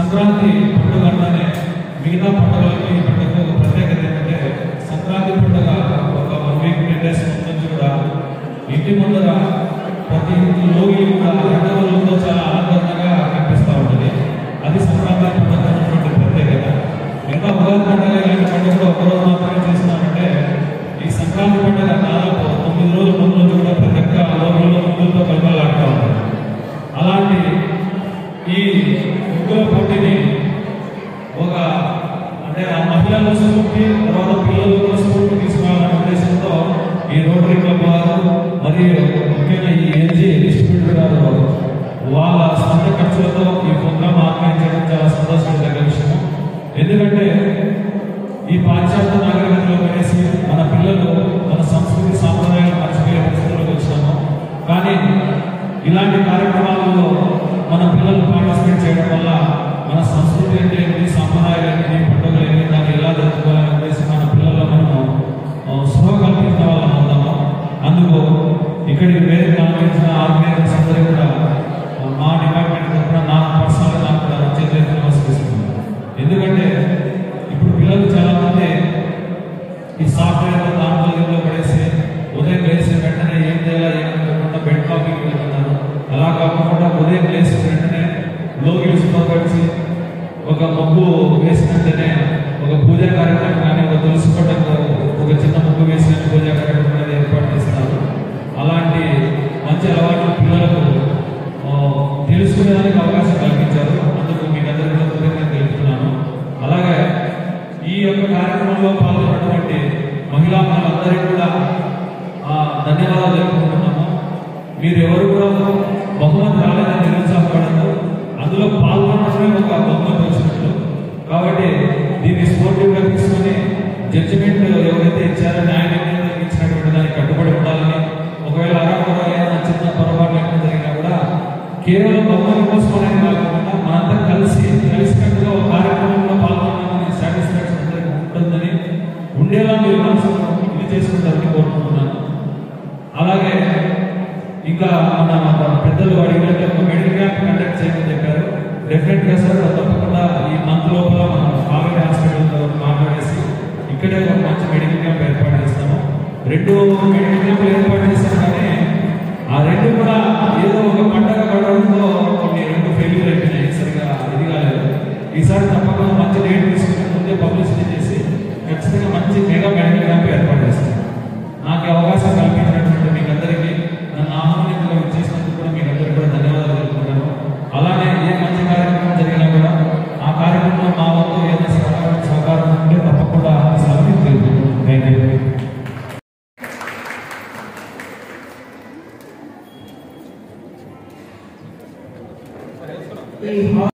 సంక్రాంతి పండుగ అంటేనే మిగతా పండుగలకి ఈ పండుగ ఒక ప్రత్యేకత ఏంటంటే సంక్రాంతి పండుగ ఒక వన్ వీక్ టెన్ డేస్ ముందు కూడా ఇంటి ముందర ప్రతి లోగి కూడా రంగవల్లుతో చాలా ఆనందంగా కనిపిస్తూ ఉంటుంది అది సంక్రాంతి పండుగ ఉన్నటువంటి ప్రత్యేకత మిగతా ఉగాది పండుగ ఇలాంటి పండుగ కూడా ఒకరోజు మాత్రమే చేస్తున్నామంటే ఈ సంక్రాంతి పండుగ దాదాపు తొమ్మిది రోజుల ముందు నుంచి కూడా ప్రతి ఒక్క లోకంలో ముగ్గులతో కలకలాడుతూ ఉంటుంది అలాంటి ఈ ముగ్గుల పోటీని ఒక అంటే ఆ మహిళల స్ఫూర్తి తర్వాత పిల్లల స్ఫూర్తి తీసుకోవాలనే ఉద్దేశంతో ఈ రోటరీ క్లబ్ వారు మరియు ముఖ్యంగా ఈ ఎన్జీ డిస్ట్రిబ్యూటర్ గారు వాళ్ళ సొంత ఖర్చులతో ఈ ప్రోగ్రామ్ ఆర్గనైజ్ చేయడం చాలా సంతోషకరమైన విషయం ఎందుకంటే ఈ పాశ్చాత్య నాగరికతలో పడేసి మన పిల్లలు మన సంస్కృతి సాంప్రదాయాలు మర్చిపోయే పరిస్థితులకు వచ్చినాము కానీ ఇలాంటి కార్యక్రమాలలో మన పిల్లలు పార్టిసిపేట్ చేయడం వల్ల మన సంస్కృతి అంటే ఏంటి సాంప్రదాయాలు ఏంటి పండుగలు ఏంటి దాన్ని ఎలా జరుపుకోవాలని చెప్పేసి మన పిల్లల్లో మనము ఆ, స్పృహ కల్పించిన వాళ్ళం అవుతాము అందుకు ఇక్కడికి వేరే కావాల్సిన ఆర్గనైజర్స్ అందరూ కూడా ఆ, మా డిపార్ట్మెంట్ తరఫున నా పర్సనల్ నాకు కూడా చేతులు నమస్కరిస్తున్నాను ఎందుకంటే ఇప్పుడు పిల్లలు చాలా మంది ఈ సాఫ్ట్వేర్ దాంట్లో ఇంట్లో పడేసి ఉదయం లేచి వెంటనే ఏం చేయాలి ఏం కాకుండా బెడ్ కాఫీకి వెళ్తున్నారు అలా కాకుండా ఉదయం లేచి వెంటనే లోకి శుభ్రపరిచి ఒక ముగ్గు వేసినట్టునే ఒక పూజా కార్యక్రమం కానీ ఒక తులసి పట్టకు ఒక చిన్న ముగ్గు వేసిన పూజా కార్యక్రమం అనేది ఏర్పాటు చేస్తున్నారు అలాంటి మంచి అలవాట్లు పిల్లలకు ఆ, తెలుసుకునేదానికి అవకాశం కల్పించారు అందుకు మీకు అందరికీ కూడా కృతజ్ఞతలు తెలుపుతున్నాను అలాగే ఈ యొక్క కార్యక్రమంలో పాల్గొన్నటువంటి మహిళా మనందరికీ కూడా ఆ, ధన్యవాదాలు తెలుపుకుంటున్నాము మీరు ఎవరు కూడా బహుమతి రాలేదని నిరుత్సాహపడదు అందులో పాల్గొనడమే ఒక బహుమతి వచ్చినట్లు కాబట్టి దీన్ని స్పోర్టివ్ గా తీసుకొని జడ్జిమెంట్ ఎవరైతే ఇచ్చారో న్యాయ నిర్ణయం ఇచ్చినటువంటి దానికి కట్టుబడి ఉండాలని ఒకవేళ అరాకొర ఏదైనా చిన్న పొరపాటు ఎక్కడ జరిగినా కూడా కేవలం బొమ్మని కోసుకోవడం కాకుండా మనంతా కలిసి కలిసికట్టుగా ఒక కార్యక్రమంలో పాల్గొనాలని సాటిస్ఫాక్షన్ అందరికీ ఉంటుందని ఉండేలా మీరు మనసు ఇది చేసుకుంటారని కోరుకుంటున్నాను అలాగే ఇంకా మన మన పెద్దలు అడిగినట్టు ఒక మెడికల్ క్యాంప్ కండక్ట్ చేయమని చెప్పారు డెఫినెట్ గా సార్ తప్పకుండా ఈ మంత్ లోపల మనం కావేరీ హాస్పిటల్తో మాట్లాడేసి ఇక్కడే ఒక మంచి మెడికల్ క్యాంప్ ఏర్పాటు చేస్తాము రెండు మెడికల్ క్యాంపులు ఏర్పాటు చేసిన